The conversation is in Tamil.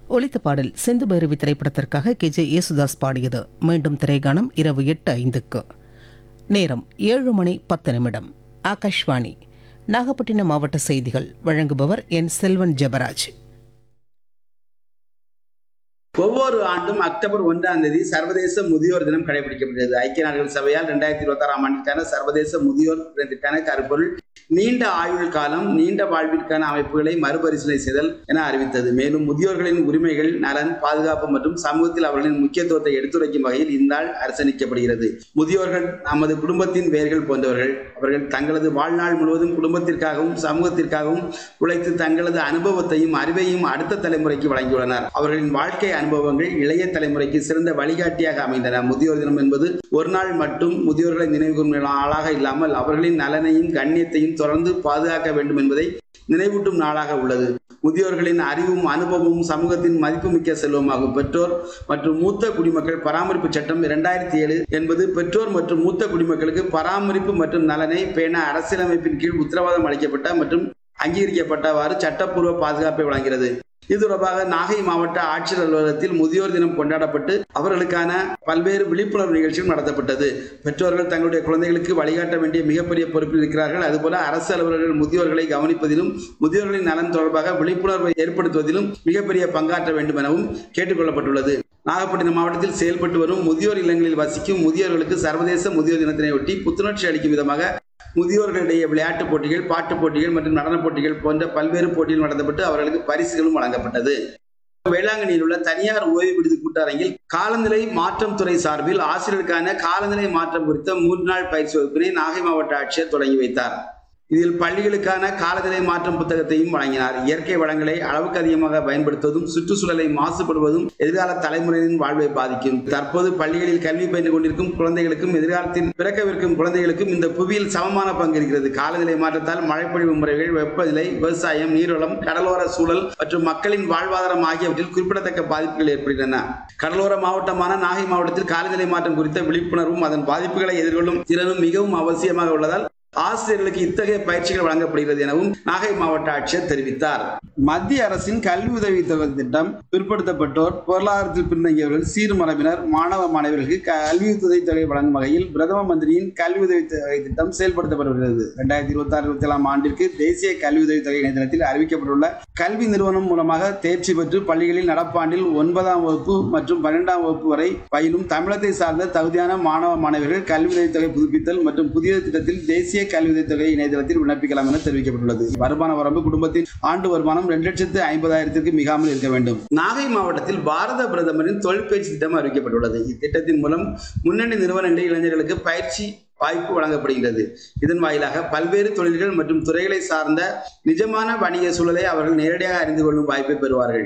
ஒலித்த பாடல் செந்து பைரவி திரைப்படத்திற்காக கே ஜே யேசுதாஸ் பாடியது மீண்டும் திரைகாணம் இரவு எட்டு ஐந்துக்கு நேரம் ஏழு மணி பத்து நிமிடம் ஆகாஷ்வாணி நாகப்பட்டினம் மாவட்ட செய்திகள் வழங்குபவர் என் செல்வன் ஜெபராஜ் ஒவ்வொரு ஆண்டும் அக்டோபர் ஒன்றாம் தேதி சர்வதேச முதியோர் தினம் கடைபிடிக்கப்படுகிறது ஐக்கிய நாடுகள் சபையால் இரண்டாயிரத்தி இருபத்தி ஆறாம் ஆண்டிற்கான சர்வதேச முதியோர் தினத்திற்கான கருப்பொருள் நீண்ட ஆயுள் காலம் நீண்ட வாழ்விற்கான அமைப்புகளை மறுபரிசீலனை செய்தல் என அறிவித்தது மேலும் முதியோர்களின் உரிமைகள் நலன் பாதுகாப்பு மற்றும் சமூகத்தில் அவர்களின் முக்கியத்துவத்தை எடுத்துரைக்கும் வகையில் இந்நாள் அரசணிக்கப்படுகிறது முதியோர்கள் நமது குடும்பத்தின் வேர்கள் போன்றவர்கள் அவர்கள் தங்களது வாழ்நாள் முழுவதும் குடும்பத்திற்காகவும் சமூகத்திற்காகவும் உழைத்து தங்களது அனுபவத்தையும் அறிவையும் அடுத்த தலைமுறைக்கு வழங்கியுள்ளனர் அவர்களின் வாழ்க்கை அனுபவங்கள் இளைய தலைமுறைக்கு சிறந்த வழிகாட்டியாக அமைந்தன முதியோர் தினம் என்பது ஒரு நாள் மட்டும் முதியோர்களை நினைவுகூரும் நாளாக இல்லாமல் அவர்களின் நலனையும் கண்ணியத்தையும் தொடர்ந்து பாதுகாக்க வேண்டும் என்பதை நினைவூட்டும் நாளாக உள்ளது முதியோர்களின் அறிவும் அனுபவமும் சமூகத்தின் மதிப்புமிக்க செல்வமாகும் பெற்றோர் மற்றும் மூத்த குடிமக்கள் பராமரிப்பு சட்டம் இரண்டாயிரத்தி ஏழு என்பது பெற்றோர் மற்றும் மூத்த குடிமக்களுக்கு பராமரிப்பு மற்றும் நலனை பேண அரசியலமைப்பின் கீழ் உத்தரவாதம் அளிக்கப்பட்ட மற்றும் அங்கீகரிக்கப்பட்டவாறு சட்டப்பூர்வ பாதுகாப்பை வழங்குகிறது இது தொடர்பாக நாகை மாவட்ட ஆட்சியர் அலுவலகத்தில் முதியோர் தினம் கொண்டாடப்பட்டு அவர்களுக்கான பல்வேறு விழிப்புணர்வு நிகழ்ச்சிகள் நடத்தப்பட்டது பெற்றோர்கள் தங்களுடைய குழந்தைகளுக்கு வழிகாட்ட வேண்டிய மிகப்பெரிய பொறுப்பில் இருக்கிறார்கள் அதுபோல அரசு அலுவலர்கள் முதியோர்களை கவனிப்பதிலும் முதியோர்களின் நலன் தொடர்பாக விழிப்புணர்வை ஏற்படுத்துவதிலும் மிகப்பெரிய பங்காற்ற வேண்டும் எனவும் கேட்டுக்கொள்ளப்பட்டுள்ளது நாகப்பட்டினம் மாவட்டத்தில் செயல்பட்டு வரும் முதியோர் இல்லங்களில் வசிக்கும் முதியோர்களுக்கு சர்வதேச முதியோர் தினத்தினையொட்டி புத்துணர்ச்சி அளிக்கும் விதமாக முதியோர்களிடையே விளையாட்டுப் போட்டிகள் பாட்டுப் போட்டிகள் மற்றும் நடனப் போட்டிகள் போன்ற பல்வேறு போட்டிகள் நடத்தப்பட்டு அவர்களுக்கு பரிசுகளும் வழங்கப்பட்டது வேளாங்கண்ணியில் உள்ள தனியார் ஓய்வு விடுதி கூட்டரங்கில் காலநிலை மாற்றம் துறை சார்பில் ஆசிரியருக்கான காலநிலை மாற்றம் குறித்த மூன்று நாள் பயிற்சி வகுப்பினை நாகை மாவட்ட ஆட்சியர் தொடங்கி வைத்தார் இதில் பள்ளிகளுக்கான காலநிலை மாற்றம் புத்தகத்தையும் வழங்கினார் இயற்கை வளங்களை அளவுக்கு அதிகமாக பயன்படுத்துவதும் சுற்றுச்சூழலை மாசுபடுவதும் எதிர்கால தலைமுறையின் வாழ்வை பாதிக்கும் தற்போது பள்ளிகளில் கல்வி பயின்று கொண்டிருக்கும் குழந்தைகளுக்கும் எதிர்காலத்தில் பிறக்கவிருக்கும் குழந்தைகளுக்கும் இந்த புவியில் சமமான பங்கு இருக்கிறது காலநிலை மாற்றத்தால் மழைப்பொழிவு முறைகள் வெப்பநிலை விவசாயம் நீர்வளம் கடலோர சூழல் மற்றும் மக்களின் வாழ்வாதாரம் ஆகியவற்றில் குறிப்பிடத்தக்க பாதிப்புகள் ஏற்படுகின்றன கடலோர மாவட்டமான நாகை மாவட்டத்தில் காலநிலை மாற்றம் குறித்த விழிப்புணர்வும் அதன் பாதிப்புகளை எதிர்கொள்ளும் திறனும் மிகவும் அவசியமாக உள்ளதால் ஆசிரியர்களுக்கு இத்தகைய பயிற்சிகள் வழங்கப்படுகிறது எனவும் நாகை மாவட்ட ஆட்சியர் தெரிவித்தார் மத்திய அரசின் கல்வி உதவி தொகை திட்டம் பிற்படுத்தப்பட்டோர் பொருளாதாரத்தில் பின்தங்கியவர்கள் சீர்மரபினர் மாணவ மாணவர்களுக்கு கல்வி உதவி தொகை வழங்கும் வகையில் பிரதம மந்திரியின் கல்வி உதவி தொகை திட்டம் செயல்படுத்தப்பட்டு வருகிறது இரண்டாயிரத்தி இருபத்தி ஆறு இருபத்தி ஏழாம் ஆண்டிற்கு தேசிய கல்வி உதவி தொகை இணையதளத்தில் அறிவிக்கப்பட்டுள்ள கல்வி நிறுவனம் மூலமாக தேர்ச்சி பெற்று பள்ளிகளில் நடப்பாண்டில் ஒன்பதாம் வகுப்பு மற்றும் பன்னெண்டாம் வகுப்பு வரை பயிலும் தமிழகத்தை சார்ந்த தகுதியான மாணவ மாணவர்கள் கல்வி உதவி தொகை புதுப்பித்தல் மற்றும் புதிய திட்டத்தில் தேசிய கல்வி உதவித்தொகை இணையதளத்தில் விண்ணப்பிக்கலாம் என தெரிவிக்கப்பட்டுள்ளது வருமான வரம்பு குடும்பத்தின் ஆண்டு வருமானம் இரண்டு லட்சத்து ஐம்பதாயிரத்திற்கு மிகாமல் இருக்க வேண்டும் நாகை மாவட்டத்தில் பாரத பிரதமரின் தொழில் பயிற்சி திட்டம் அறிவிக்கப்பட்டுள்ளது இத்திட்டத்தின் மூலம் முன்னணி நிறுவனங்களில் இளைஞர்களுக்கு பயிற்சி வாய்ப்பு வழங்கப்படுகிறது இதன் வாயிலாக பல்வேறு தொழில்கள் மற்றும் துறைகளை சார்ந்த நிஜமான வணிக சூழலை அவர்கள் நேரடியாக அறிந்து கொள்ளும் வாய்ப்பை பெறுவார்கள்